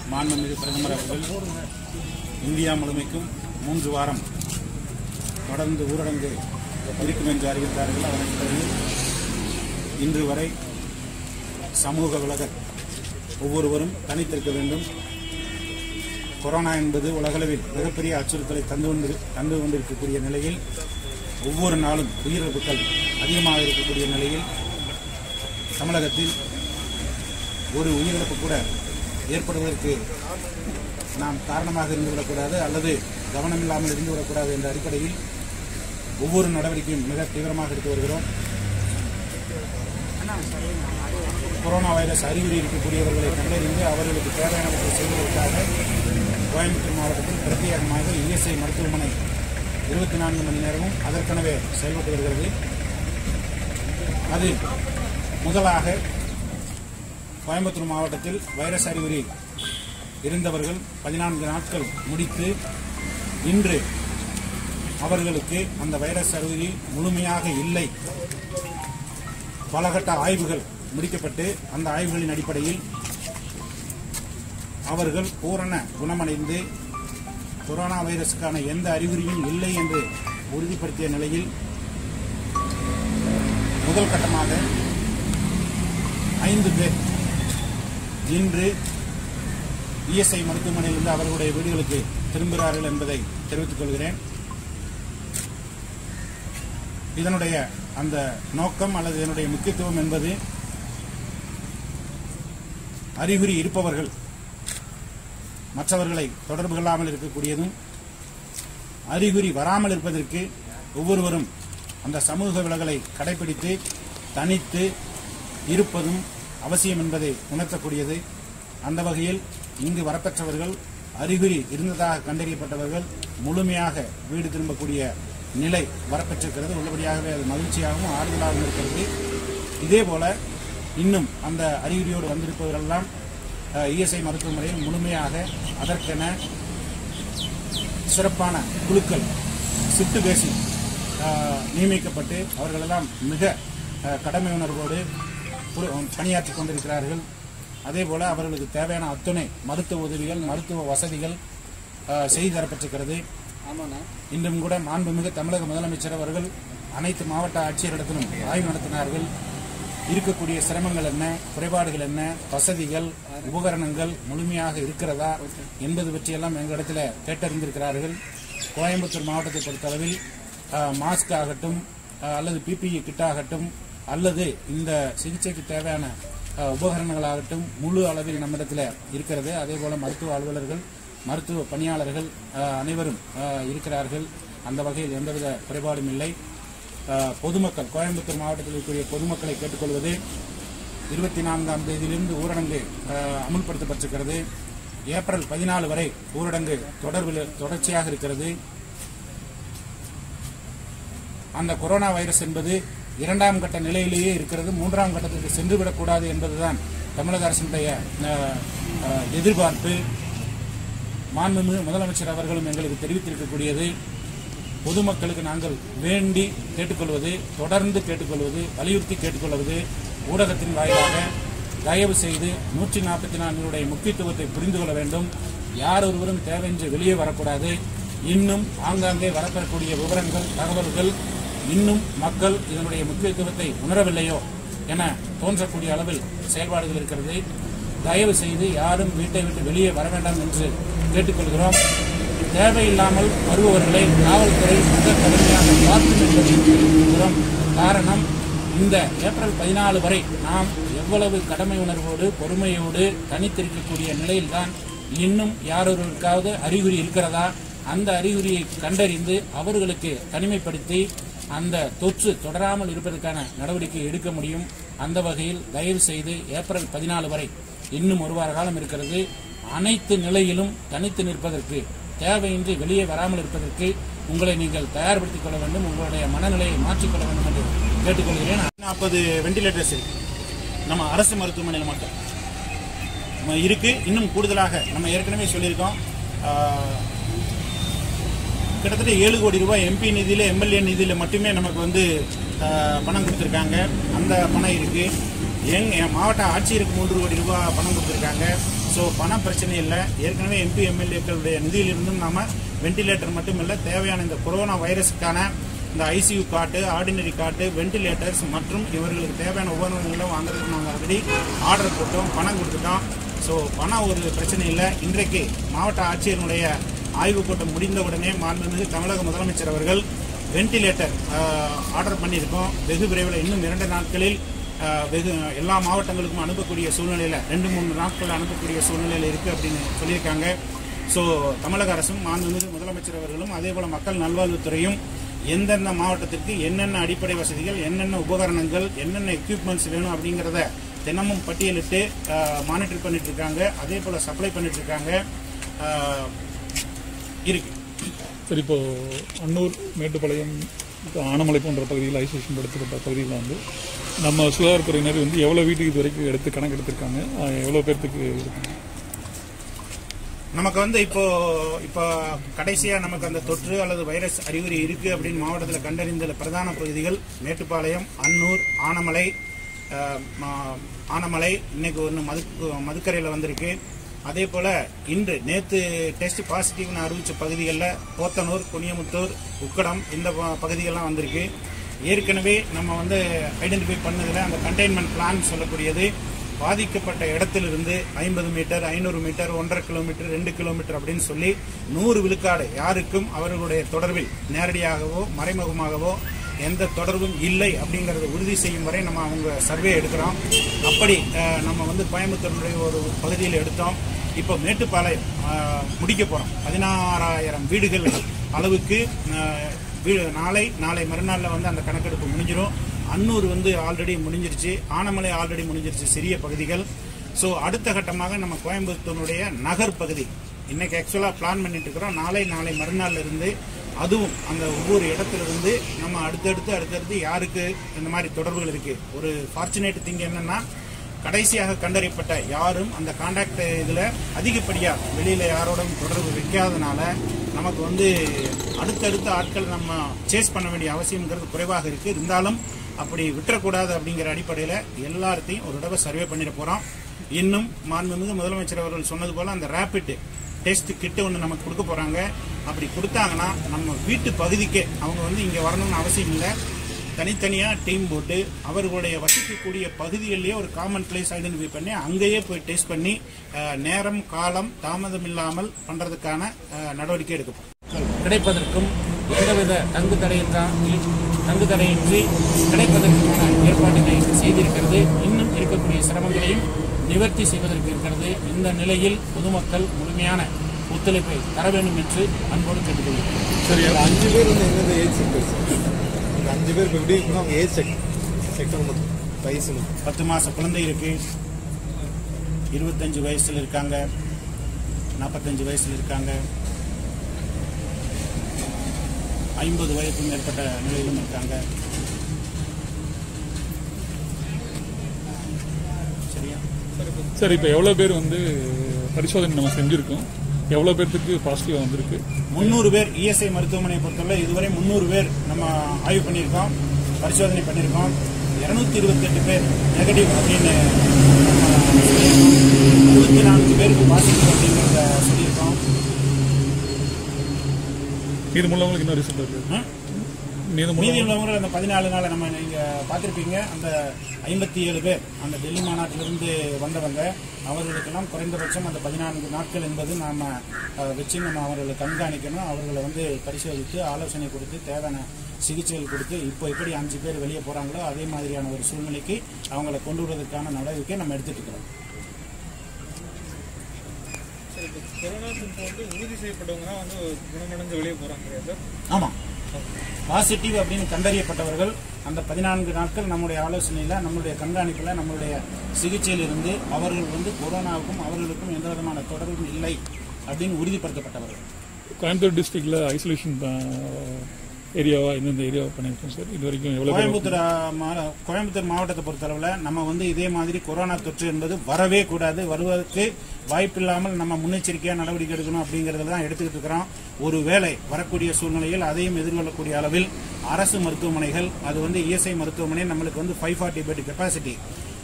மாண்புமிகு பிரதமர் அவர்கள் இந்தியா முழுமைக்கும் மூன்று வாரம் தொடர்ந்து ஊரடங்கு இருக்கும் என்று அறிவித்தார்கள் அதன் பிறகு இன்று வரை சமூக விலகல் ஒவ்வொருவரும் தனித்திருக்க வேண்டும் கொரோனா என்பது உலகளவில் மிகப்பெரிய அச்சுறுத்தலை தந்து கொண்டு தந்து கொண்டிருக்கக்கூடிய நிலையில் ஒவ்வொரு நாளும் உயிரிழப்புகள் அதிகமாக இருக்கக்கூடிய நிலையில் தமிழகத்தில் ஒரு உயிரிழப்பு கூட ஏற்படுவதற்கு நாம் காரணமாக இருந்துவிடக்கூடாது அல்லது கவனமில்லாமல் இருந்துவிடக்கூடாது என்ற அடிப்படையில் ஒவ்வொரு நடவடிக்கையும் மிக தீவிரமாக எடுத்து வருகிறோம் கொரோனா வைரஸ் அறிகுறி இருக்கக்கூடியவர்களை கண்டறிந்து அவர்களுக்கு தேவையானவற்றை செய்வதற்காக கோயம்புத்தூர் மாவட்டத்தில் பிரத்யேகமாக இஎஸ்ஐ மருத்துவமனை இருபத்தி நான்கு மணி நேரமும் அதற்கெனவே செயல்பட்டு வருகிறது அதில் முதலாக கோயம்புத்தூர் மாவட்டத்தில் வைரஸ் அறிகுறி இருந்தவர்கள் பதினான்கு நாட்கள் முடித்து இன்று அவர்களுக்கு அந்த வைரஸ் அறிகுறி முழுமையாக இல்லை பலகட்ட ஆய்வுகள் முடிக்கப்பட்டு அந்த ஆய்வுகளின் அடிப்படையில் அவர்கள் பூரண குணமடைந்து கொரோனா வைரஸுக்கான எந்த அறிகுறியும் இல்லை என்று உறுதிப்படுத்திய நிலையில் முதல் கட்டமாக ஐந்து பேர் இன்று இஎஸ்ஐ மருத்துவமனையிலிருந்து அவர்களுடைய வீடுகளுக்கு திரும்புகிறார்கள் என்பதை தெரிவித்துக் கொள்கிறேன் இதனுடைய அந்த நோக்கம் அல்லது இதனுடைய முக்கியத்துவம் என்பது அறிகுறி இருப்பவர்கள் மற்றவர்களை தொடர்பு கொள்ளாமல் இருக்கக்கூடியதும் அறிகுறி வராமல் இருப்பதற்கு ஒவ்வொருவரும் அந்த சமூக விலகலை கடைபிடித்து தனித்து இருப்பதும் அவசியம் என்பதை உணர்த்தக்கூடியது அந்த வகையில் இங்கு வரப்பெற்றவர்கள் அறிகுறி இருந்ததாக கண்டறியப்பட்டவர்கள் முழுமையாக வீடு திரும்பக்கூடிய நிலை வரப்பெற்றிருக்கிறது உள்ளபடியாகவே அது மகிழ்ச்சியாகவும் ஆறுதலாகவும் இருக்கிறது இதேபோல இன்னும் அந்த அறிகுறியோடு வந்திருப்பவரெல்லாம் இஎஸ்ஐ மருத்துவமனையில் முழுமையாக அதற்கென சிறப்பான குழுக்கள் சிட்டு பேசி நியமிக்கப்பட்டு அவர்களெல்லாம் மிக அஹ், கடமை உணர்வோடு புரு- பணியாற்றிக் கொண்டிருக்கிறார்கள் அதேபோல அவர்களுக்கு தேவையான அத்துணை மருத்துவ உதவிகள் மருத்துவ வசதிகள் அஹ், செய்து தரப்பட்டிருக்கிறது இன்றும் கூட மாண்புமிகு தமிழக முதலமைச்சர் அவர்கள் அனைத்து மாவட்ட ஆட்சியரிடத்திலும் ஆய்வு நடத்தினார்கள் இருக்கக்கூடிய சிரமங்கள் என்ன குறைபாடுகள் என்ன வசதிகள் உபகரணங்கள் முழுமையாக இருக்கிறதா என்பது பற்றியெல்லாம் எங்களிடத்தில் கேட்டறிந்திருக்கிறார்கள் கோயம்புத்தூர் மாவட்டத்தை பொறுத்தளவில் அஹ், மாஸ்க் ஆகட்டும் அஹ், அல்லது பிபிஇ கிட் ஆகட்டும் அல்லது இந்த சிகிச்சைக்கு தேவையான அஹ், உபகரணங்களாகட்டும் முழு அளவில் நம்மிடத்தில் இருக்கிறது அதே போல மருத்துவ அலுவலர்கள் மருத்துவ பணியாளர்கள் அஹ், அனைவரும் அஹ், இருக்கிறார்கள் அந்த வகையில் எந்தவித குறைபாடும் இல்லை அஹ், பொதுமக்கள் கோயம்புத்தூர் மாவட்டத்தில் இருக்கக்கூடிய பொதுமக்களை கேட்டுக்கொள்வது இருபத்தி நான்காம் தேதியிலிருந்து ஊரடங்கு அஹ், அமுல்படுத்தப்பட்டிருக்கிறது ஏப்ரல் பதினாலு வரை ஊரடங்கு தொடர்பில் தொடர்ச்சியாக இருக்கிறது அந்த கொரோனா வைரஸ் என்பது இரண்டாம் கட்ட நிலையிலேயே இருக்கிறது மூன்றாம் கட்டத்திற்கு சென்றுவிடக்கூடாது என்பதுதான் தமிழக அரசினுடைய அஹ், அஹ், எதிர்பார்ப்பு மாண்புமிகு முதலமைச்சர் அவர்களும் எங்களுக்கு தெரிவித்திருக்கக்கூடியது பொதுமக்களுக்கு நாங்கள் வேண்டி கேட்டுக்கொள்வது தொடர்ந்து கேட்டுக்கொள்வது வலியுறுத்தி கேட்டுக்கொள்வது ஊடகத்தின் வாயிலாக தயவு செய்து நூற்றி நாற்பத்தி நான்குடைய முக்கியத்துவத்தை புரிந்து கொள்ள வேண்டும் யார் ஒருவரும் தேவையின்றி வெளியே வரக்கூடாது இன்னும் ஆங்காங்கே வரப்பெறக்கூடிய விவரங்கள் தகவல்கள் இன்னும் மக்கள் இதனுடைய முக்கியத்துவத்தை உணரவில்லையோ என தோன்றக்கூடிய அளவில் செயல்பாடுகள் இருக்கிறது தயவு செய்து யாரும் வீட்டை விட்டு வெளியே வர வேண்டாம் என்று கேட்டுக்கொள்கிறோம் தேவையில்லாமல் வருபவர்களை காவல்துறை மிக கடுமையாக பார்க்கும் என்பதை தெரிவிக்கிறோம் காரணம் இந்த ஏப்ரல் பதினாலு வரை நாம் எவ்வளவு கடமை உணர்வோடு பொறுமையோடு தனித்திருக்கக்கூடிய நிலையில்தான் இன்னும் யாரொருவருக்காவது அறிகுறி இருக்கிறதா அந்த அறிகுறியை கண்டறிந்து அவர்களுக்கு தனிமைப்படுத்தி அந்த தொற்று தொடராமல் இருப்பதற்கான நடவடிக்கை எடுக்க முடியும் அந்த வகையில் தயவு செய்து ஏப்ரல் பதினாலு வரை இன்னும் ஒரு வார காலம் இருக்கிறது அனைத்து நிலையிலும் தனித்து நிற்பதற்கு தேவையின்றி வெளியே வராமல் இருப்பதற்கு உங்களை நீங்கள் தயார்படுத்திக் கொள்ள வேண்டும் உங்களுடைய மனநிலையை மாற்றிக்கொள்ள வேண்டும் என்று கேட்டுக்கொள்கிறேன் நாற்பது வெண்டிலேட்டர்ஸ் இருக்கு நம்ம அரசு மருத்துவமனையில் மட்டும் நம்ம இருக்கு இன்னும் கூடுதலாக நம்ம ஏற்கனவே சொல்லியிருக்கோம் ஆஹ், கிட்டத்தட்ட ஏழு கோடி ரூபாய் எம்பி நிதியில எம்எல்ஏ நிதியில மட்டுமே நமக்கு வந்து ஆஹ், பணம் கொடுத்துருக்காங்க அந்த பணம் இருக்கு எங் என் மாவட்ட ஆட்சியருக்கு மூன்று கோடி ரூபாய் பணம் கொடுத்துருக்காங்க ஸோ பண பிரச்சனை இல்லை ஏற்கனவே எம்பி எம்எல்ஏக்களுடைய நிதியிலிருந்தும் நாம வெண்டிலேட்டர் மட்டும் இல்லை தேவையான இந்த கொரோனா வைரஸுக்கான இந்த ஐசியூ காட்டு ஆர்டினரி காட்டு வெண்டிலேட்டர்ஸ் மற்றும் இவர்களுக்கு தேவையான உபகரணங்களை வாங்குறதுக்கு நாங்கள் ஆல்ரெடி ஆர்டர் போட்டோம் பணம் கொடுத்துட்டோம் ஸோ பணம் ஒரு பிரச்சனை இல்லை இன்றைக்கு மாவட்ட ஆட்சியருடைய ஆய்வுக் கூட்டம் முடிந்த உடனே மாண்புமிகு தமிழக முதலமைச்சர் அவர்கள் வெண்டிலேட்டர் ஆர்டர் பண்ணியிருக்கோம் வெகு விரைவில் இன்னும் இரண்டு நாட்களில் ஆஹ், வெகு எல்லா மாவட்டங்களுக்கும் அனுப்பக்கூடிய சூழ்நிலையில் ரெண்டு மூணு நாட்கள் அனுப்பக்கூடிய சூழ்நிலையில் இருக்குது அப்படின்னு சொல்லியிருக்காங்க ஸோ தமிழக அரசும் மாண்புமிகு முதலமைச்சர் அவர்களும் அதே போல மக்கள் நல்வாழ்வுத்துறையும் எந்தெந்த மாவட்டத்திற்கு என்னென்ன அடிப்படை வசதிகள் என்னென்ன உபகரணங்கள் என்னென்ன எக்யூப்மெண்ட்ஸ் வேணும் அப்படிங்கிறத தினமும் பட்டியலிட்டு மானிட்டர் பண்ணிட்டு இருக்காங்க அதே போல சப்ளை பண்ணிட்டு இருக்காங்க ஆஹ், இருக்கு சரி இப்போ அன்னூர் மேட்டுப்பாளையம் இப்போ ஆனமலை போன்ற பகுதியில் ஐசோலேஷன் படுத்தப்பட்ட பகுதியில் வந்து நம்ம சுகாதாரத்துறையினர் வந்து எவ்வளோ வீட்டுக்கு இது வரைக்கும் எடுத்து கணக்கு எடுத்திருக்காங்க அஹ் எவ்வளோ பேர்த்துக்கு இருக்காங்க நமக்கு வந்து இப்போ இப்போ கடைசியா நமக்கு அந்த தொற்று அல்லது வைரஸ் அறிகுறி இருக்கு அப்படின்னு மாவட்டத்தில் கண்டறிந்த பிரதான பகுதிகள் மேட்டுப்பாளையம் அன்னூர் ஆனமலை அஹ், மா- ஆனமலை இன்னைக்கு ஒன்று மது மதுக்கரையில் வந்திருக்கு அதே போல இன்று நேத்து டெஸ்ட் பாசிட்டிவ்னு அறிவிச்ச பகுதிகளில் போத்தனூர் குனியமுத்தூர் உக்கடம் இந்த ப- பகுதிகள்லாம் வந்திருக்கு ஏற்கனவே நம்ம வந்து ஐடென்டிஃபை பண்ணதுல அந்த கண்டெய்ன்மெண்ட் பிளான் சொல்லக்கூடியது பாதிக்கப்பட்ட இடத்திலிருந்து ஐம்பது மீட்டர் ஐநூறு மீட்டர் ஒன்றரை கிலோமீட்டர் ரெண்டு கிலோமீட்டர் அப்படின்னு சொல்லி நூறு விழுக்காடு யாருக்கும் அவர்களுடைய தொடர்பில் நேரடியாகவோ மறைமுகமாகவோ எந்த தொடர்பும் இல்லை அப்படிங்கறத உறுதி செய்யும் வரை நம்ம அவங்க சர்வே எடுக்கிறோம் அப்படி அஹ், நம்ம வந்து கோயம்புத்தூருடைய ஒரு பகுதியில் எடுத்தோம் இப்போ மேட்டுப்பாளையம் அஹ், முடிக்க போறோம் பதினாறாயிரம் வீடுகள் அளவுக்கு அஹ், வீ- நாளை நாளை மறுநாள்ல வந்து அந்த கணக்கெடுப்பு முடிஞ்சிடும் அன்னூர் வந்து ஆல்ரெடி முடிஞ்சிருச்சு ஆனமலை ஆல்ரெடி முடிஞ்சிருச்சு சிறிய பகுதிகள் ஸோ அடுத்த கட்டமாக நம்ம கோயம்புத்தூருடைய நகர் பகுதி இன்னைக்கு ஆக்சுவலா பிளான் பண்ணிட்டு இருக்கிறோம் நாளை நாளை மறுநாள்ல இருந்து அதுவும் அந்த ஒவ்வொரு இடத்துல இருந்து நம்ம அடுத்தடுத்து அடுத்தடுத்து யாருக்கு இந்த மாதிரி தொடர்புகள் இருக்கு ஒரு ஃபார்ச்சுனேட் திங் என்னன்னா கடைசியாக கண்டறியப்பட்ட யாரும் அந்த கான்டாக்ட் இதுல அதிகப்படியா வெளியில யாரோடும் தொடர்பு வைக்காதனால நமக்கு வந்து அடுத்தடுத்த ஆட்கள் நம்ம சேஸ் பண்ண வேண்டிய அவசியம்ங்கிறது குறைவாக இருக்கு இருந்தாலும் அப்படி விட்டுறக்கூடாது அப்படிங்கிற அடிப்படையில எல்லாத்தையும் ஒரு தடவை சர்வே பண்ணிட போறோம் இன்னும் மாண்புமிகு முதலமைச்சர் அவர்கள் சொன்னது போல அந்த ரேபிட் டெஸ்ட் கிட்ட ஒன்று நமக்கு கொடுக்க போறாங்க அப்படி கொடுத்தாங்கன்னா நம்ம வீட்டு பகுதிக்கே அவங்க வந்து இங்க வரணும்னு அவசியம் இல்லை தனித்தனியா டீம் போட்டு அவர்களுடைய வசிக்கக்கூடிய பகுதிகளிலேயே ஒரு காமன் பிளேஸ் ஐடென்டிஃபை பண்ணி அங்கேயே போய் டெஸ்ட் பண்ணி அஹ், நேரம் காலம் தாமதம் இல்லாமல் பண்றதுக்கான அஹ், நடவடிக்கை எடுக்கப்படும் கிடைப்பதற்கும் எந்தவித தங்கு தடையின்றி தங்கு தடையின்றி கிடைப்பதற்கான ஏற்பாடுகளை செய்திருக்கிறது இன்னும் இருக்கக்கூடிய சிரமங்களையும் நிவர்த்தி செய்வதற்கு இருக்கிறது இந்த நிலையில் பொதுமக்கள் முழுமையான ஒத்துழைப்பை தர வேண்டும் என்று அன்போடு கேட்டுக்கொள்கிறேன் சரி ஒரு அஞ்சு பேர் வந்து எந்தெந்த ஏஜ் செக்டர் சார் ஒரு அஞ்சு பேர் இப்போ எப்படி இருக்குன்னா அவங்க ஏஜ் செக் செக்டர் மட்டும் வயசு மட்டும் பத்து மாச குழந்தை இருக்கு இருபத்தஞ்சு வயசுல இருக்காங்க நாற்பத்தஞ்சு வயசுல இருக்காங்க ஐம்பது வயதுக்கும் மேற்பட்ட நிலையிலும் இருக்காங்க சரியா சரி இப்போ எவ்வளோ பேர் வந்து பரிசோதனை நம்ம செஞ்சுருக்கோம் எவ்வளோ பேர்த்துக்கு பாசிட்டிவாக வந்திருக்கு முந்நூறு பேர் இஎஸ்ஐ மருத்துவமனையை பொறுத்தவரை இதுவரை முந்நூறு பேர் நம்ம ஆய்வு பண்ணியிருக்கோம் பரிசோதனை பண்ணியிருக்கோம் இருநூத்தி இருபத்தெட்டு பேர் நெகட்டிவ் அப்படின்னு இருபத்தி நான்கு பேருக்கு பாசிட்டிவ் அப்படிங்கிறத சொல்லியிருக்கோம் இது மூலவங்களுக்கு இன்னும் ரிசல்ட் இருக்கு ஆ? மீது மீதி மூலம் உள்ளவங்க அந்த பதினாலு நாள் நம்ம நீங்க பார்த்திருப்பீங்க அந்த ஐம்பத்தி ஏழு பேர் அந்த டெல்லி மாநாட்டிலிருந்து வந்தவங்க அவர்களுக்கெல்லாம் குறைந்தபட்சம் அந்த பதினான்கு நாட்கள் என்பது நாம அஹ், வச்சு நம்ம அவர்களை கண்காணிக்கணும் அவர்களை வந்து பரிசோதித்து ஆலோசனை கொடுத்து தேவையான சிகிச்சைகள் கொடுத்து இப்போ எப்படி அஞ்சு பேர் வெளியே போறாங்களோ அதே மாதிரியான ஒரு சூழ்நிலைக்கு அவங்களை கொண்டு வருவதற்கான நடவடிக்கை நம்ம எடுத்துட்டு இருக்கிறோம் சார் இப்போ கொரோனா தொற்று வந்து உறுதி செய்யப்பட்டவங்க தான் வந்து குணமடைஞ்சு வெளியே போகிறாங்க சார் ஆமா பாசிட்டிவ் அப்படின்னு கண்டறியப்பட்டவர்கள் அந்த பதினான்கு நாட்கள் நம்முடைய ஆலோசனையில நம்மளுடைய கண்காணிப்புல நம்மளுடைய சிகிச்சையில் இருந்து அவர்கள் வந்து கொரோனாவுக்கும் அவர்களுக்கும் எந்த விதமான தொடர்பும் இல்லை அப்படின்னு உறுதிப்படுத்தப்பட்டவர்கள் கோயம்புத்தூர் டிஸ்ட்ரிக்ட்ல ஐசோலேஷன் ஏரியாவா எந்தெந்த ஏரியாவா பண்ணியிருக்கோம் சார் இது வரைக்கும் எவ்வளோ பேர் கோயம்புத்தூர் ஆ, மா- கோயம்புத்தூர் மாவட்டத்தை பொறுத்தளவுல நம்ம வந்து இதே மாதிரி கொரோனா தொற்று என்பது வரவே கூடாது வருவதற்கு வாய்ப்பில்லாமல் நம்ம முன்னெச்சரிக்கையா நடவடிக்கை எடுக்கணும் அப்படிங்கறதுல தான் எடுத்துக்கிட்டு இருக்கிறோம் ஒருவேளை வரக்கூடிய சூழ்நிலையில் அதையும் எதிர்கொள்ளக்கூடிய அளவில் அரசு மருத்துவமனைகள் அது வந்து இஎஸ்ஐ மருத்துவமனை நம்மளுக்கு வந்து ஃபைவ் ஃபார்ட்டி பெட் கெப்பாசிட்டி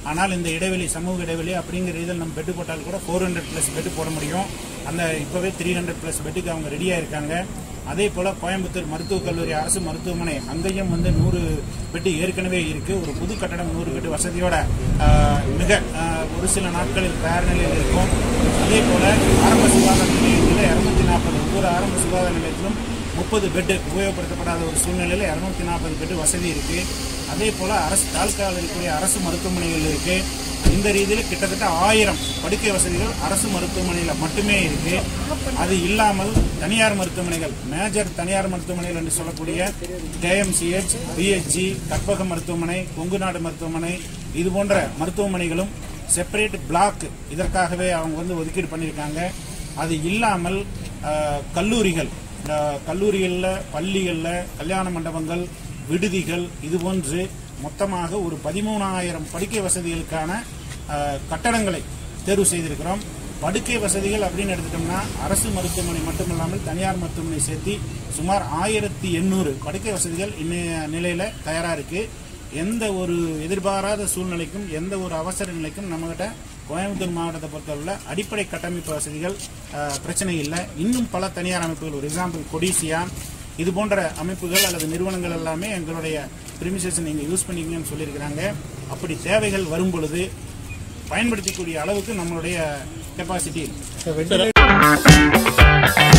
ஆனால் இந்த இடைவெளி சமூக இடைவெளி அப்படிங்கிற இதில் நம்ம பெட்டு போட்டால் கூட ஃபோர் ஹண்ட்ரட் ப்ளஸ் பெட்டு போட முடியும் அந்த இப்போவே த்ரீ ஹண்ட்ரட் ப்ளஸ் பெட்டுக்கு அவங்க ரெடியாக இருக்காங்க அதே போல கோயம்புத்தூர் மருத்துவக் கல்லூரி அரசு மருத்துவமனை அங்கேயும் வந்து நூறு பெட்டு ஏற்கனவே இருக்கு ஒரு புது கட்டடம் நூறு பெட்டு வசதியோட ஆஹ், மிக ஆஹ், ஒரு சில நாட்களில் தயார் நிலையில் இருக்கும் அதே போல ஆரம்ப சுகாதார நிலையத்தில் இருநூத்தி நாற்பது ஒவ்வொரு ஆரம்ப சுகாதார நிலையத்திலும் முப்பது பெட்டு உபயோகப்படுத்தப்படாத ஒரு சூழ்நிலையில் இருநூத்தி நாற்பது பெட்டு வசதி இருக்கு அதே போல அரசு தாலுக்காவில் இருக்கக்கூடிய அரசு மருத்துவமனைகள் இருக்கு இந்த ரீதியில் கிட்டத்தட்ட ஆயிரம் படுக்கை வசதிகள் அரசு மருத்துவமனையில் மட்டுமே இருக்கு அது இல்லாமல் தனியார் மருத்துவமனைகள் மேஜர் தனியார் மருத்துவமனைகள் என்று சொல்லக்கூடிய கேஎம்சிஹெச் பிஹெச்ஜி கற்பக மருத்துவமனை கொங்குநாடு மருத்துவமனை இது போன்ற மருத்துவமனைகளும் செப்பரேட் பிளாக் இதற்காகவே அவங்க வந்து ஒதுக்கீடு பண்ணியிருக்காங்க அது இல்லாமல் அஹ், கல்லூரிகள் அஹ், கல்லூரிகள்ல பள்ளிகள்ல கல்யாண மண்டபங்கள் விடுதிகள் இது போன்று மொத்தமாக ஒரு பதிமூணாயிரம் படுக்கை வசதிகளுக்கான அஹ், கட்டடங்களை தேர்வு செய்திருக்கிறோம் படுக்கை வசதிகள் அப்படின்னு எடுத்துட்டோம்னா அரசு மருத்துவமனை மட்டுமில்லாமல் தனியார் மருத்துவமனை சேர்த்து சுமார் ஆயிரத்தி எண்ணூறு படுக்கை வசதிகள் இன்னைய நிலையில தயாரா இருக்கு எந்த ஒரு எதிர்பாராத சூழ்நிலைக்கும் எந்த ஒரு அவசர நிலைக்கும் நம்மகிட்ட கோயம்புத்தூர் மாவட்டத்தை பொறுத்தவரை அடிப்படை கட்டமைப்பு வசதிகள் அஹ், பிரச்சனை இல்லை இன்னும் பல தனியார் அமைப்புகள் ஒரு எக்ஸாம்பிள் கொடிசியா இது போன்ற அமைப்புகள் அல்லது நிறுவனங்கள் எல்லாமே எங்களுடைய பிரிமிசஸ் நீங்க யூஸ் பண்ணிக்கங்கன்னு சொல்லியிருக்கிறாங்க அப்படி தேவைகள் வரும் பொழுது பயன்படுத்தக்கூடிய அளவுக்கு நம்மளுடைய கெப்பாசிட்டி வெண்டிலேட்டர்